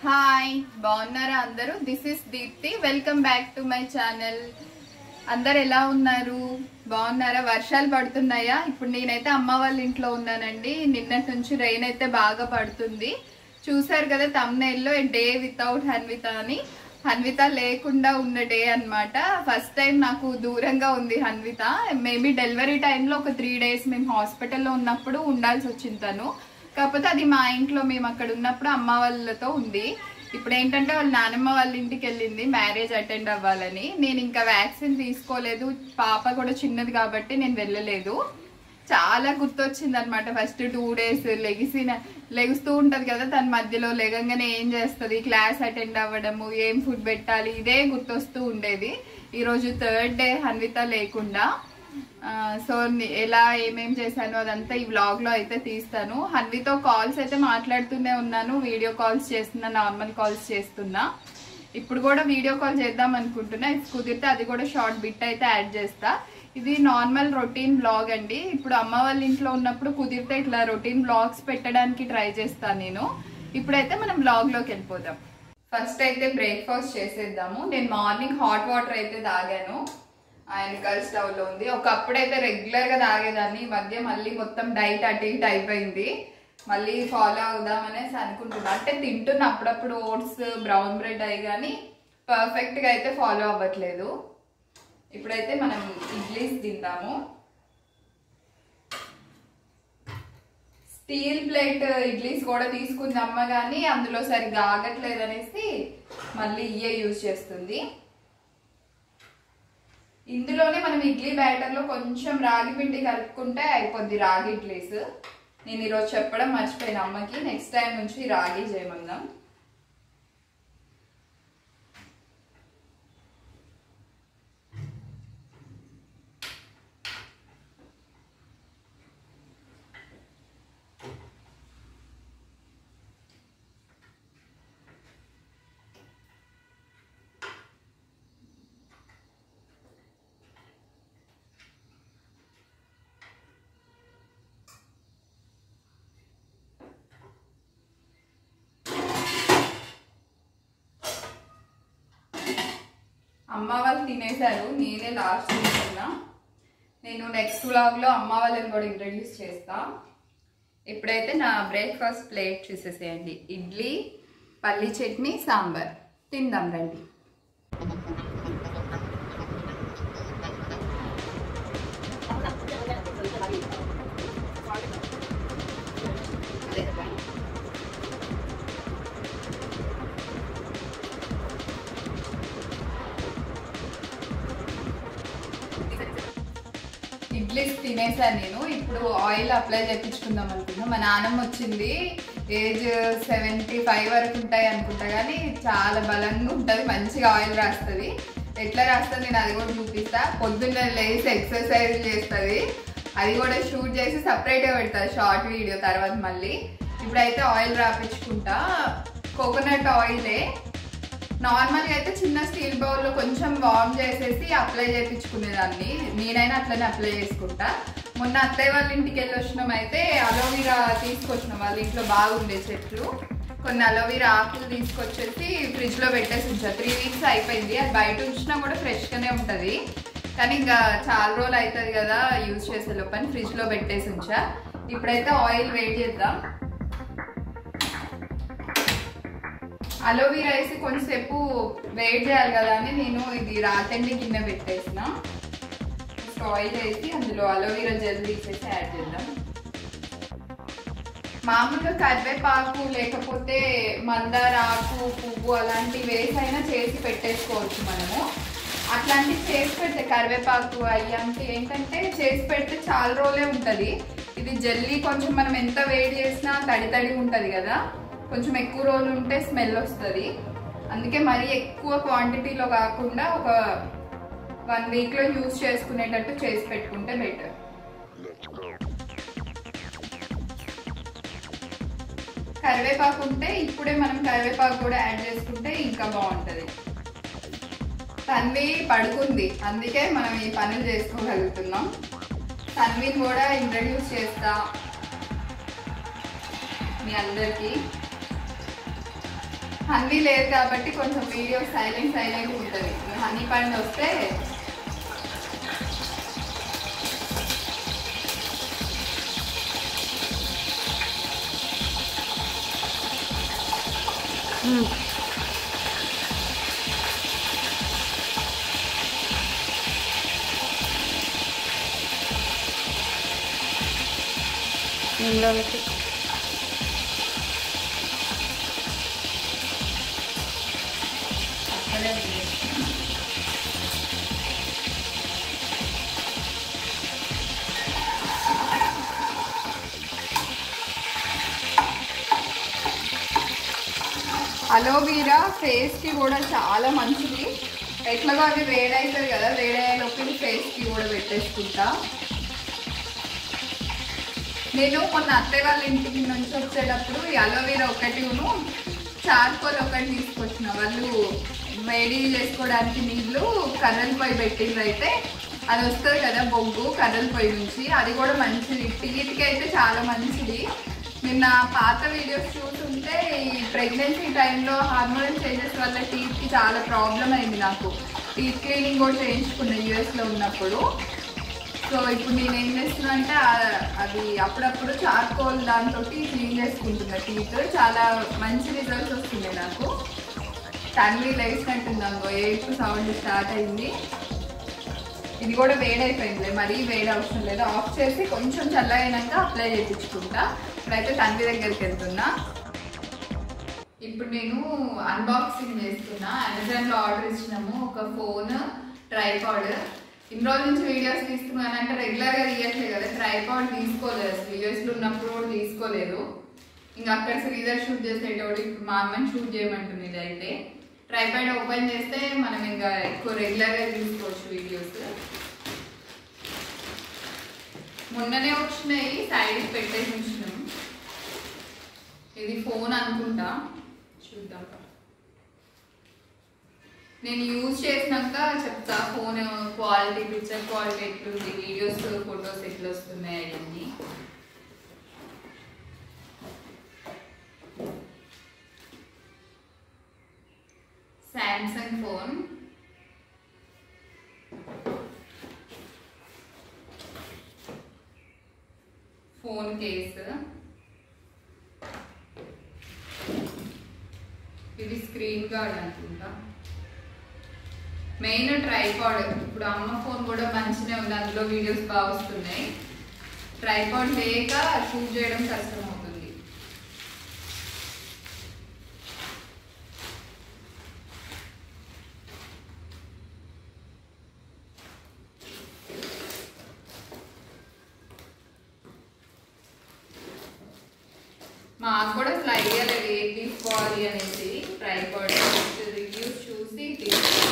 Hi బాగున్నారా అందరూ this is Deepthi welcome back to my channel అందరు ఎలా ఉన్నారు బాగున్నారా వర్షాలు పడుతున్నాయా ఇప్పుడు నేనైతే అమ్మ వాళ్ళ ఇంట్లో ఉన్నానండి నిన్నటి నుంచి రెయిన్ అయితే బాగా పడుతుంది చూసారు కదా తమ్నైల్లో డే వితౌట్ హన్విత అని హన్విత లేకుండా ఉన్న డే అన్నమాట ఫస్ట్ టైం నాకు దూరంగా ఉంది హన్విత మేబీ డెలివరీ టైంలో ఒక త్రీ డేస్ మేము హాస్పిటల్లో ఉన్నప్పుడు ఉండాల్సి వచ్చింది తను కాకపోతే అది మా ఇంట్లో మేము అక్కడ ఉన్నప్పుడు అమ్మ వాళ్ళతో ఉంది ఇప్పుడు ఏంటంటే వాళ్ళ నానమ్మ వాళ్ళ ఇంటికి వెళ్ళింది మ్యారేజ్ అటెండ్ అవ్వాలని నేను ఇంకా వ్యాక్సిన్ తీసుకోలేదు పాప కూడా చిన్నది కాబట్టి నేను వెళ్ళలేదు చాలా గుర్తొచ్చింది అనమాట ఫస్ట్ టూ డేస్ లెగిసిన లెగుస్తూ ఉంటది కదా తన మధ్యలో లెగంగానే ఏం చేస్తుంది క్లాస్ అటెండ్ అవ్వడము ఏం ఫుడ్ పెట్టాలి ఇదే గుర్తొస్తూ ఉండేది ఈరోజు థర్డ్ డే హన్విత లేకుండా ఆ, సో ని- ఎలా ఏమేం చేశాను అదంతా ఈ వ్లాగ్ లో అయితే తీస్తాను హన్వితో కాల్స్ అయితే మాట్లాడుతూనే ఉన్నాను వీడియో కాల్స్ చేస్తున్నా నార్మల్ కాల్స్ చేస్తున్నా ఇప్పుడు కూడా వీడియో కాల్ చేద్దాం అనుకుంటున్నా ఇఫ్ కుదిరితే అది కూడా షార్ట్ బిట్ అయితే యాడ్ చేస్తా ఇది నార్మల్ రొటీన్ బ్లాగ్ అండి ఇప్పుడు అమ్మ వాళ్ళ ఇంట్లో ఉన్నప్పుడు కుదిరితే ఇట్లా రొటీన్ బ్లాగ్స్ పెట్టడానికి ట్రై చేస్తాను నేను ఇప్పుడైతే మనం బ్లాగ్ లోకి వెళ్ళిపోదాం ఫస్ట్ అయితే బ్రేక్ఫాస్ట్ చేసేద్దాము నేను మార్నింగ్ హాట్ వాటర్ అయితే తాగాను ఆయనకల్ స్టవ్ లో ఉంది ఒకప్పుడైతే రెగ్యులర్ గా తాగేదాన్ని ఈ మధ్య మళ్ళీ మొత్తం డైట్ అటు ఇటు అయిపోయింది మళ్ళీ ఫాలో అవుదామనేసి అనుకుంటున్నా అంటే తింటున్న అప్పుడప్పుడు ఓట్స్ బ్రౌన్ బ్రెడ్ అయి కానీ పర్ఫెక్ట్ గా అయితే ఫాలో అవ్వట్లేదు ఇప్పుడైతే మనం ఇడ్లీస్ తిందాము స్టీల్ ప్లేట్ ఇడ్లీస్ కూడా తీసుకుంది అమ్మ కానీ అందులో సరిగ్గా ఆగట్లేదు అనేసి మళ్ళీ ఇయే యూజ్ చేస్తుంది ఇందులోనే మనం ఇడ్లీ బ్యాటర్ లో కొంచెం రాగి పిండి కలుపుకుంటే అయిపోద్ది రాగి ఇడ్లీస్ నేను ఈరోజు చెప్పడం మర్చిపోయిన అమ్మకి నెక్స్ట్ టైం నుంచి రాగి చేయమందాం అమ్మ వాళ్ళు తినేశారు నేనే లాస్ట్ తింటున్నా నేను నెక్స్ట్ వ్లాగ్ లో అమ్మ వాళ్ళని కూడా ఇంట్రడ్యూస్ చేస్తా ఇప్పుడైతే నా బ్రేక్ఫాస్ట్ ప్లేట్ చూసేసేయండి ఇడ్లీ పల్లి చట్నీ సాంబార్ తిందాం రండి ఇడ్లీస్ తినేసాను నేను ఇప్పుడు ఆయిల్ అప్లై చేయించుకుందాం అనుకున్నా మా నాన్నమ్మ వచ్చింది ఏజ్ సెవెంటీ ఫైవ్ వరకు ఉంటాయి అనుకుంటా కానీ చాలా బలంగా ఉంటుంది మంచిగా ఆయిల్ రాస్తుంది ఎట్లా రాస్తుంది నేను అది కూడా చూపిస్తా పొద్దున్న లేసి ఎక్సర్సైజ్ చేస్తుంది అది కూడా షూట్ చేసి సపరేట్గా పెడతారు షార్ట్ వీడియో తర్వాత మళ్ళీ ఇప్పుడైతే ఆయిల్ రాపించుకుంటా కోకోనట్ ఆయిలే నార్మల్గా అయితే చిన్న స్టీల్ బౌల్లో కొంచెం వార్మ్ చేసేసి అప్లై చేయించుకునేదాన్ని నేనైనా అట్లనే అప్లై చేసుకుంటా మొన్న అత్తయ్య వాళ్ళ ఇంటికి వెళ్ళి వచ్చినాం అయితే అలోవీరా తీసుకొచ్చినాం వాళ్ళ ఇంట్లో బాగుండే చెట్లు కొన్ని అలోవీరా ఆకులు తీసుకొచ్చేసి ఫ్రిడ్జ్ లో పెట్టేసి ఉంచా త్రీ వీక్స్ అయిపోయింది అది బయట ఉంచినా కూడా ఫ్రెష్ గానే ఉంటది కానీ ఇంకా చాలా రోజులు అవుతుంది కదా యూజ్ చేసే లోపని ఫ్రిడ్జ్ లో పెట్టేసి ఉంచా ఇప్పుడైతే ఆయిల్ వేడి చేద్దాం అలోవీరా వేసి కొంచెంసేపు వేడి చేయాలి కదా అని నేను ఇది రాతండి గిన్నె పెట్టేసిన ఫస్ట్ ఆయిల్ వేసి అందులో అలోవీరా జెల్ తీసేసి యాడ్ చేద్దాం మామూలుగా కరివేపాకు లేకపోతే మందార ఆకు పువ్వు అలాంటివి వేసి అయినా చేసి పెట్టేసుకోవచ్చు మనము అట్లాంటివి చేసి పెడితే కరివేపాకు అయ్యంటే ఏంటంటే చేసి పెడితే చాలా రోజులే ఉంటుంది ఇది జల్లీ కొంచెం మనం ఎంత వేడి చేసినా తడి తడి ఉంటుంది కదా కొంచెం ఎక్కువ రోజులు ఉంటే స్మెల్ వస్తుంది అందుకే మరీ ఎక్కువ క్వాంటిటీలో కాకుండా ఒక వన్ వీక్లో యూస్ చేసుకునేటట్టు చేసి పెట్టుకుంటే బెటర్ కరివేపాకు ఉంటే ఇప్పుడే మనం కరివేపాకు కూడా యాడ్ చేసుకుంటే ఇంకా బాగుంటుంది తన్వి పడుకుంది అందుకే మనం ఈ పనులు చేసుకోగలుగుతున్నాం తన్విని కూడా ఇంట్రడ్యూస్ చేస్తా మీ అందరికీ హనీ లేదు కాబట్టి కొంచెం వీడియో సైలెంట్ సైలెంట్ ఉంటుంది హనీ పైన వస్తే ఇందులోకి అక్కడే ఉంది. అలోవీరా ఫేస్ కి కూడా చాలా మంచిది ఎట్లాగో అది వేడవుతుంది కదా వేడయ్యేలోపు ఫేస్ కి కూడా పెట్టేసుకుంటా నేను మొన్న అత్తయ్య వాళ్ళ ఇంటికి నుంచి వచ్చేటప్పుడు ఈ అలోవెరా ఒకటి చార్కోల్ ఒకటి తీసుకొచ్చిన వాళ్ళు వేడి చేసుకోవడానికి నీళ్ళు కర్రల పొయ్యి పెట్టిండ్రు అయితే అది వస్తుంది కదా బొగ్గు కర్రల పొయ్యి నుంచి అది కూడా మంచిది టీత్కి అయితే చాలా మంచిది నిన్న పాత వీడియోస్ చూస్తుంటే ఈ ప్రెగ్నెన్సీ టైంలో హార్మోనల్ చేంజెస్ వల్ల టీత్కి చాలా ప్రాబ్లం అయింది నాకు టీత్ క్లీనింగ్ కూడా చేయించుకున్నా యూఎస్లో ఉన్నప్పుడు సో ఇప్పుడు నేను ఏం చేస్తున్నా అంటే ఆ- అది అప్పుడప్పుడు చార్కోల్ దాంతో క్లీన్ చేసుకుంటున్నా టీత్ చాలా మంచి రిజల్ట్స్ వస్తుంది నాకు తన్వి లేచినట్టుందంగో ఏడుపు సౌండ్ స్టార్ట్ అయింది ఇది కూడా వేడైపోయింది మరీ వేడి అవసరం లేదు ఆఫ్ చేసి కొంచెం చల్లగైనాక అప్లై చేయించుకుంటా ఇప్పుడైతే తండ్రి దగ్గరికి వెళ్తున్నా ఇప్పుడు నేను అన్బాక్సింగ్ చేస్తున్నా అమెజాన్ లో ఆర్డర్ ఇచ్చినాము ఒక ఫోన్ ట్రైపాడ్ ఇన్ని రోజుల నుంచి వీడియోస్ తీసుకున్నాను అంటే రెగ్యులర్ గా తీయట్లేదు కదా ట్రైపాడ్ తీసుకోలేదు అసలు యూఎస్ లో ఉన్నప్పుడు కూడా తీసుకోలేదు ఇంకా అక్కడ శ్రీధర్ షూట్ చేసేటోడు ఇప్పుడు మా అమ్మని షూట్ చేయమంటుంది ఇది అయితే ట్రైపాడ్ ఓపెన్ చేస్తే మనం ఇంకా ఎక్కువ రెగ్యులర్ గా తీసుకోవచ్చు వీడియోస్ మొన్ననే వచ్చినాయి సైడ్ పెట్టేసి ఉంచినాం ఇది ఫోన్ అనుకుంటా చూద్దాం నేను యూజ్ చేసినాక చెప్తా ఫోన్ క్వాలిటీ పిక్చర్ క్వాలిటీ ఎట్లుంది వీడియోస్ ఫొటోస్ ఎట్లా వస్తున్నాయి అవన్నీ శాంసంగ్ ఫోన్ ఫోన్ కేస్ ఇది స్క్రీన్ గార్డ్ అనుకుంటా మెయిన్ ట్రైపాడ్ ఇప్పుడు అమ్మ ఫోన్ కూడా మంచిగా ఉంది అందులో వీడియోస్ బాగా వస్తున్నాయి ట్రైపాడ్ లేక షూట్ చేయడం కష్టం అవుతుంది మాకు కూడా అసలు ఐడియా లేదు ఏది తీసుకోవాలి అనేసి ట్రైపాడ్ రివ్యూస్ చూసి తీసుకోవాలి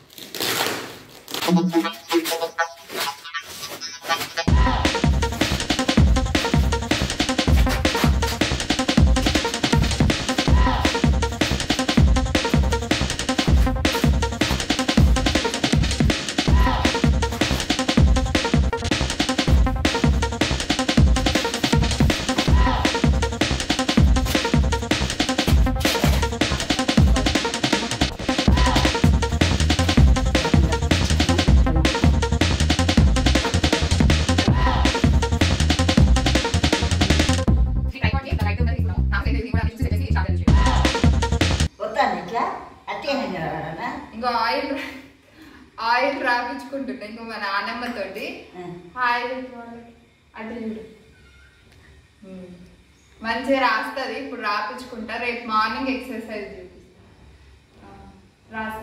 ట్రైపాడ్ ఎంత రైట్ ఉందో తీసుకున్నాం నాకు తెలియదు కూడా చూసి చెప్పేసి చాలా తెలిసింది. వస్తాను ఇట్లా అట్టేనే నిలబడాలా ఇంకో ఆయిల్ ఆయిల్ రాపించుకుంటున్నా ఇంకో మా నాన్నమ్మ తోటి ఆయిల్ అటు చూడు ఉమ్. మంచిగా రాస్తుంది ఇప్పుడు రాపించుకుంటా రేపు మార్నింగ్ ఎక్సర్సైజ్ చేపిస్తా ఆ, రాసి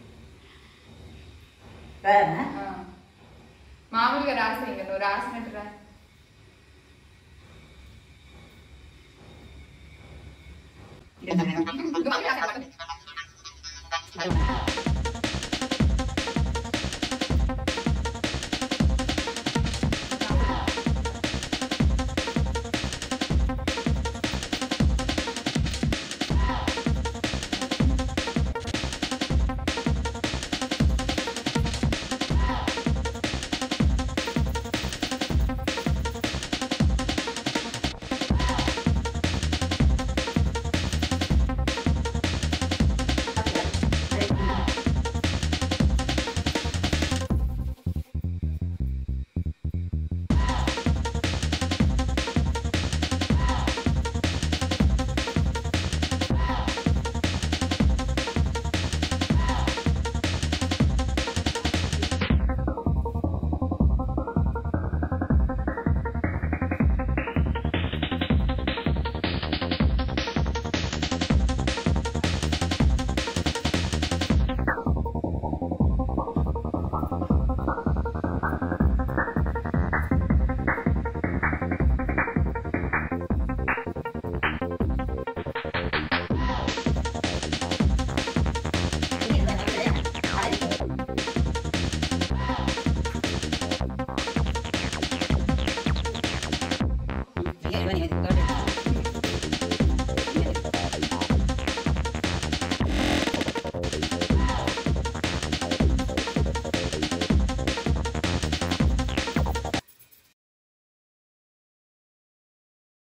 రానా ఆ. మామూలుగా రాసి ఇంకా నువ్వు రాసినట్టు రా ఇది